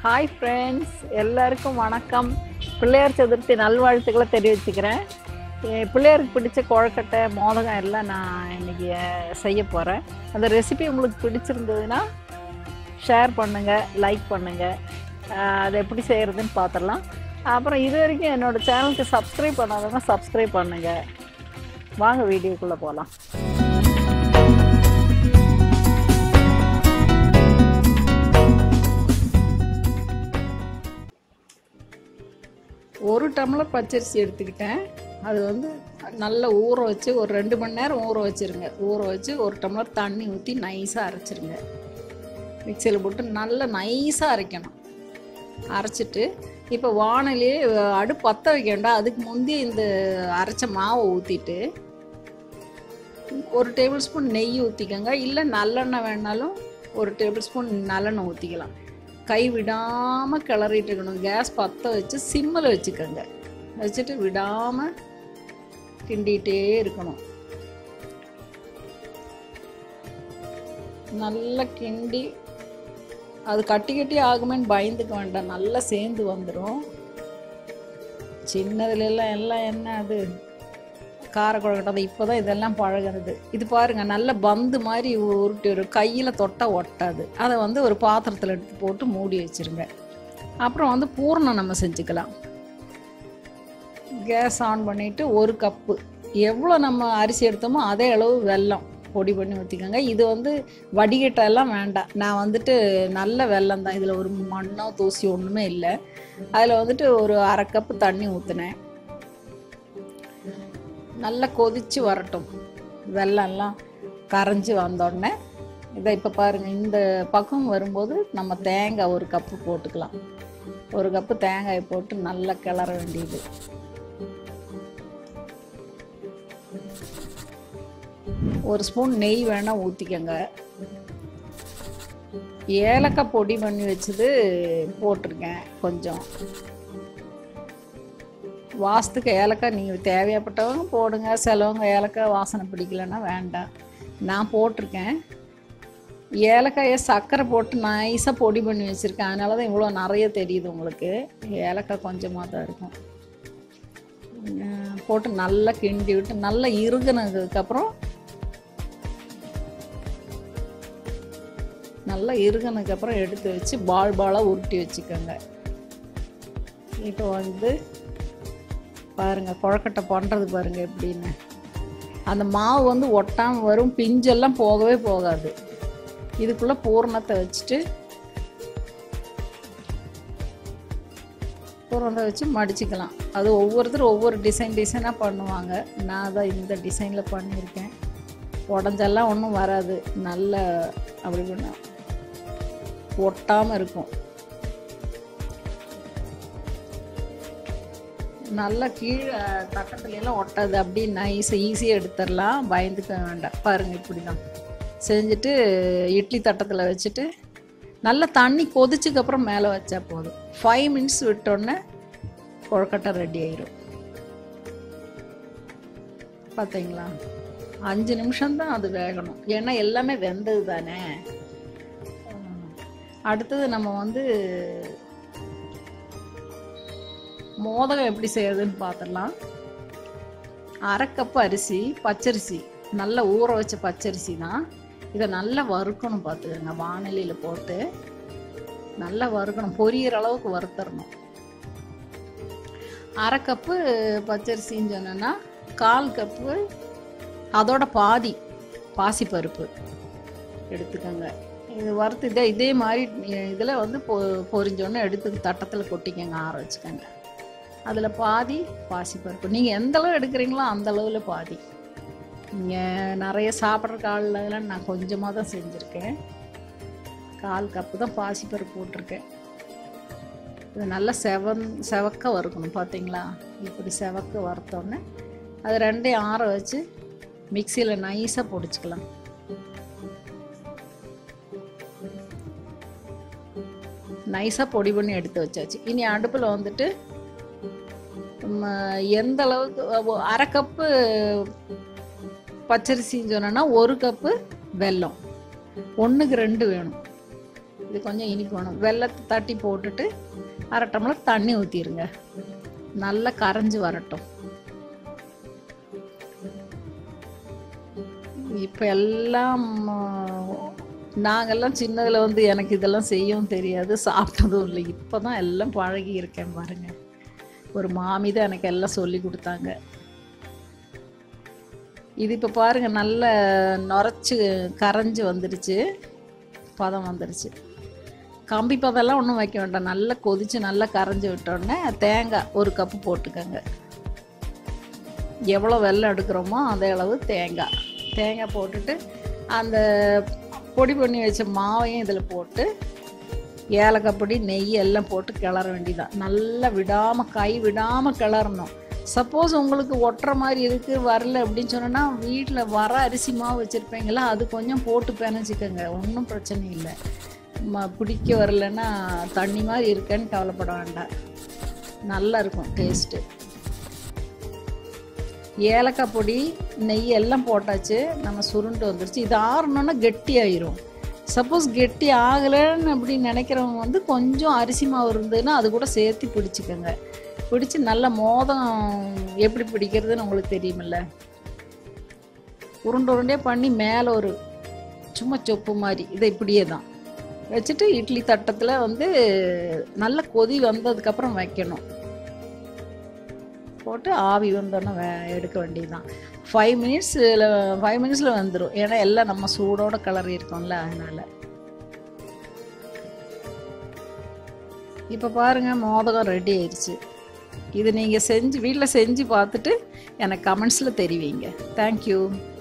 hi friends எல்லாருக்கும் வணக்கம் பிள்ளையார் சதுர்த்தி நல்வாழ்த்துக்களை தெரிவிச்சுக்கிறேன் என் பிள்ளையாருக்கு பிடிச்ச கொழக்கட்டை மோதகம் எல்லாம் நான் இன்னைக்கு அஹ், செய்ய போகிறேன் அந்த ரெசிபி உங்களுக்கு பிடிச்சிருந்ததுன்னா ஷேர் பண்ணுங்கள் லைக் பண்ணுங்கள் அதை எப்படி செய்கிறதுன்னு பார்த்துடலாம் அப்புறம் இது வரைக்கும் என்னோடய சேனலுக்கு சப்ஸ்கிரைப் பண்ணாதவங்க சப்ஸ்கிரைப் பண்ணுங்கள் வாங்க வீடியோக்குள்ளே போகலாம் ஒரு டம்ளர் பச்சரிசி எடுத்துக்கிட்டேன் அது வந்து நல்லா ஊற வச்சு ஒரு ரெண்டு மணி நேரம் ஊற வச்சுருங்க ஊற வச்சு ஒரு டம்ளர் தண்ணி ஊற்றி நைஸாக அரைச்சிருங்க மிக்சியில் போட்டு நல்லா நைஸாக அரைக்கணும் அரைச்சிட்டு இப்போ வானிலையே அடுப்பு பற்ற வைக்க வேண்டாம் அதுக்கு முந்தைய இந்த அரைச்ச மாவை ஊற்றிட்டு ஒரு டேபிள் ஸ்பூன் நெய் ஊற்றிக்கோங்க இல்லை நல்லெண்ணெய் வேணாலும் ஒரு டேபிள் ஸ்பூன் நல்லெண்ணெய் ஊற்றிக்கலாம் கை விடாமல் கிளறிட்டு இருக்கணும் கேஸ் பற்ற வச்சு சிம்மில் வச்சுக்கோங்க வச்சுட்டு விடாமல் கிண்டிகிட்டே இருக்கணும் நல்லா கிண்டி அது கட்டி கட்டி ஆகுமேன்னு பயந்துக்க வேண்டாம் நல்லா சேர்ந்து வந்துடும் சின்னதுல எல்லாம் எல்லாம் என்ன அது கார குழக்கட்டை இப்போ தான் இதெல்லாம் பழகுறது இது பாருங்க நல்ல பந்து மாதிரி உருட்டி ஒரு கையில் தொட்டால் ஒட்டாது அதை வந்து ஒரு பாத்திரத்தில் எடுத்து போட்டு மூடி வச்சிருங்க அப்புறம் வந்து பூர்ணம் நம்ம செஞ்சுக்கலாம் கேஸ் ஆன் பண்ணிவிட்டு ஒரு கப்பு எவ்வளோ நம்ம அரிசி எடுத்தோமோ அதே அளவு வெல்லம் பொடி பண்ணி ஊற்றிக்கோங்க இது வந்து வடிகட்டெல்லாம் வேண்டாம் நான் வந்துட்டு நல்ல வெல்லம் தான் இதில் ஒரு மண்ணோ தூசி ஒன்றுமே இல்லை அதில் வந்துட்டு ஒரு அரை கப்பு தண்ணி ஊற்றினேன் நல்லா கொதிச்சு வரட்டும் வெள்ளம்லாம் கரைஞ்சி வந்தோடனே இதை இப்போ பாருங்கள் இந்த பக்கம் வரும்போது நம்ம தேங்காய் ஒரு கப்பு போட்டுக்கலாம் ஒரு கப்பு தேங்காய் போட்டு நல்லா கிளற வேண்டியது ஒரு ஸ்பூன் நெய் வேணால் ஊற்றிக்கங்க ஏலக்காய் பொடி பண்ணி வச்சது போட்டிருக்கேன் கொஞ்சம் வாசத்துக்கு ஏலக்காய் நீங்கள் தேவைப்பட்டவங்க போடுங்க சிலவங்க ஏலக்காய் வாசனை பிடிக்கலன்னா வேண்டாம் நான் போட்டிருக்கேன் ஏலக்காயை சர்க்கரை போட்டு நைஸாக பொடி பண்ணி வச்சுருக்கேன் அதனால தான் இவ்வளோ நிறைய தெரியுது உங்களுக்கு ஏலக்காய் கொஞ்சமாக தான் இருக்கும் உம், போட்டு நல்லா கிண்டி விட்டு நல்லா இறுகுனதுக்கப்புறம் நல்லா இறுகுனதுக்கப்புறம் எடுத்து வச்சு பால் பாலாக உருட்டி வச்சுக்கோங்க இப்போ வந்து பாருங்க கொழக்கட்டை பண்ணுறது பாருங்க எப்படின்னு அந்த மாவு வந்து ஒட்டாமல் வரும் பிஞ்செல்லாம் போகவே போகாது இதுக்குள்ளே பூரணத்தை வச்சுட்டு பூரணத்தை வச்சு மடிச்சுக்கலாம் அது ஒவ்வொருத்தரும் ஒவ்வொரு டிசைன் டிசைனாக பண்ணுவாங்க நான் தான் இந்த டிசைனில் பண்ணியிருக்கேன் உடஞ்செல்லாம் ஒன்றும் வராது நல்ல அப்படி பண்ண ஒட்டாமல் இருக்கும் நல்லா கீழே தட்டத்துல எல்லாம் ஒட்டாது அப்படியே நைஸாக ஈஸியாக எடுத்துடலாம் பயந்துக்க வேண்டாம் பாருங்கள் இப்படி தான் செஞ்சுட்டு இட்லி தட்டத்தில் வச்சுட்டு நல்லா தண்ணி கொதிச்சதுக்கப்புறம் மேலே வச்சா போதும் ஃபைவ் மினிட்ஸ் விட்டோன்னே கொழக்கட்டை ரெடி ஆயிரும் பார்த்தீங்களா அஞ்சு நிமிஷம்தான் அது வேகணும் ஏன்னா எல்லாமே வெந்தது தானே அடுத்தது நம்ம வந்து மோதகம் எப்படி செய்யறதுன்னு பார்த்துடலாம் அரை கப் அரிசி பச்சரிசி நல்லா ஊற வச்ச பச்சரிசி தான் இதை நல்லா வறுக்கணும் பார்த்துக்கோங்க வானிலையில் போட்டு நல்லா வறுக்கணும் பொரியிற அளவுக்கு வறுத்தரணும் அரை கப்பு பச்சரிசின்னு சொன்னேன்னா கால் கப்பு அதோட பாதி பாசிப்பருப்பு எடுத்துக்கோங்க இது வறுத்து இதே இதே மாதிரி இதில் வந்து பொ பொரிஞ்சோன்னே எடுத்து தட்டத்தில் கொட்டிக்கங்க ஆற வச்சுக்கோங்க அதில் பாதி பாசிப்பருப்பு நீங்கள் எந்த அளவு எடுக்கிறீங்களோ அந்த அளவில் பாதி நீங்கள் நிறைய சாப்பிட்ற காலில் நான் கொஞ்சமாக தான் செஞ்சுருக்கேன் கால் கப்பு தான் பாசிப்பருப்பு போட்டிருக்கேன் இது நல்லா செவன் செவக்க வறுக்கணும் பார்த்தீங்களா இப்படி செவக்க வறுத்தோடனே அது ரெண்டையும் ஆற வச்சு மிக்சியில் நைஸாக பொடிச்சுக்கலாம் நைஸாக பொடி பண்ணி எடுத்து வச்சாச்சு இனி அடுப்பில் வந்துட்டு நம்ம எந்த அளவுக்கு ஒ- அரை கப்பு பச்சரிசின்னு சொன்னோன்னா ஒரு கப்பு வெல்லம் ஒன்றுக்கு ரெண்டு வேணும் இது கொஞ்சம் இனிப்பு வேணும் வெள்ளத்தை தட்டி போட்டுட்டு அரை டம்ளர் தண்ணி ஊற்றிடுங்க நல்லா கரைஞ்சி வரட்டும் இப்போ எல்லாம் நாங்கெல்லாம் சின்னதில் வந்து எனக்கு இதெல்லாம் செய்யவும் தெரியாது சாப்பிட்டதும் இல்லை இப்போ தான் எல்லாம் பழகி இருக்கேன் பாருங்க ஒரு மாமி தான் எனக்கு எல்லாம் சொல்லி கொடுத்தாங்க இது இப்போ பாருங்க நல்ல நுரைச்சி கரைஞ்சி வந்துடுச்சு பதம் வந்துடுச்சு கம்பி பதம்லாம் ஒன்றும் வைக்க வேண்டாம் நல்லா கொதித்து நல்லா கரைஞ்சி விட்டோடனே தேங்காய் ஒரு கப்பு போட்டுக்கோங்க எவ்வளோ வெள்ளம் எடுக்கிறோமோ அதே அளவு தேங்காய் தேங்காய் போட்டுட்டு அந்த பொடி பண்ணி வச்ச மாவையும் இதில் போட்டு ஏலக்காய் பொடி நெய் எல்லாம் போட்டு கிளற வேண்டியதான் நல்லா விடாமல் கை விடாமல் கிளறணும் சப்போஸ் உங்களுக்கு ஒட்டுற மாதிரி இருக்குது வரல அப்படின்னு சொன்னோன்னா வீட்டில் வர அரிசி மாவு வச்சுருப்பீங்களா அது கொஞ்சம் போட்டு பிணைச்சிக்கோங்க ஒன்றும் பிரச்சனை இல்லை ம பிடிக்க வரலன்னா தண்ணி மாதிரி இருக்கேன்னு கவலைப்பட வேண்டாம் நல்லா இருக்கும் டேஸ்ட்டு ஏலக்காய் பொடி நெய் எல்லாம் போட்டாச்சு நம்ம சுருண்டு வந்துருச்சு இது ஆறணுன்னா கெட்டி ஆயிரும் சப்போஸ் கெட்டி ஆகலைன்னு அப்படின்னு நினைக்கிறவங்க வந்து கொஞ்சம் அரிசி மாவு இருந்ததுன்னா அது கூட சேர்த்து பிடிச்சிக்கோங்க பிடிச்சி நல்ல மோதம் எப்படி பிடிக்கிறதுன்னு உங்களுக்கு தெரியுமில்ல உருண்டை உருண்டையே பண்ணி மேலே ஒரு சும்மா சொப்பு மாதிரி இதை இப்படியே தான் வச்சுட்டு இட்லி தட்டத்தில் வந்து நல்ல கொதி வந்ததுக்கப்புறம் வைக்கணும் போட்டு ஆவி வந்தோன்னே வே எடுக்க வேண்டியதுதான் ஃபைவ் மினிட்ஸில் ஃபைவ் மினிட்ஸில் வந்துடும் ஏன்னா எல்லாம் நம்ம சூடோட கலரி இருக்கோம்ல அதனால் இப்போ பாருங்கள் மோதகம் ரெடி ஆயிடுச்சு இது நீங்கள் செஞ்சு வீட்டில் செஞ்சு பார்த்துட்டு எனக்கு கமெண்ட்ஸில் தெரிவிங்க தேங்க்யூ